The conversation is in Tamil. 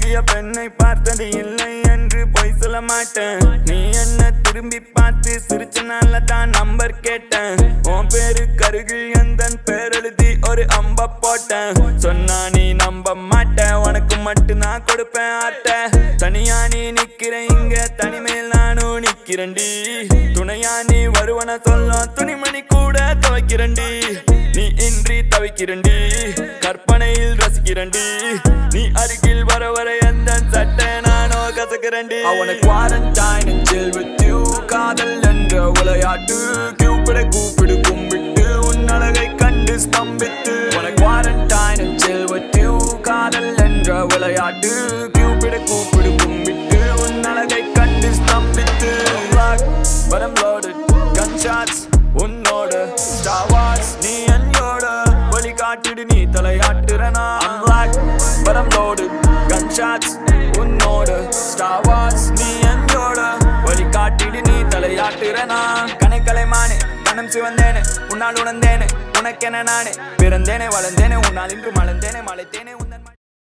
அழகிய பெண்ணை பார்த்தது இல்லை என்று பொய் சொல்ல மாட்டேன் நீ என்ன திரும்பி பார்த்து சிரிச்சனால தான் நம்பர் கேட்டேன் உன் பேரு கருகில் எந்த பேர் எழுதி ஒரு அம்ப போட்டேன் சொன்னா நீ நம்ப மாட்டேன் உனக்கு மட்டும் நான் கொடுப்பேன் ஆட்ட தனியா நீ நிக்கிற இங்க தனிமையில் நானும் நிக்கிறேன்டி துணையா நீ வருவன சொல்ல துணிமணி கூட துவைக்கிறண்டி நீ இன்றி தவிக்கிறண்டி கற்பனையில் ரசிக்கிறண்டி நீ அருகில் வர வர எந்த சட்டை நானோ கசக்கிறண்டி அவனை குவாரண்டைன் chill with you காதல் என்ற விளையாட்டு கூப்பிட கூப்பிடு கும்பிட்டு உன் அழகை கண்டு ஸ்தம்பித்து உன குவாரண்டைன் chill with you காதல் என்ற விளையாட்டு கூப்பிட கூப்பிடு கும்பிட்டு உன் அழகை கண்டு ஸ்தம்பித்து Black, but I'm loaded gunshots உன்னோட Star Wars நீ என்னோட வழி காட்டிடு நீ தலையாட்டுறனா I'm black but I'm loaded gunshots உன்னோட Star Wars நீ என்னோட வழி காட்டிடு நீ தலையாட்டுறனா கணக்கலை மானே கணம் சிவந்தேனே உன்னால் உணர்ந்தேனே உனக்கென நானே பிறந்தேனே வளர்ந்தேனே உன்னால் இன்று மலர்ந்தேனே மலைத்தேனே உன்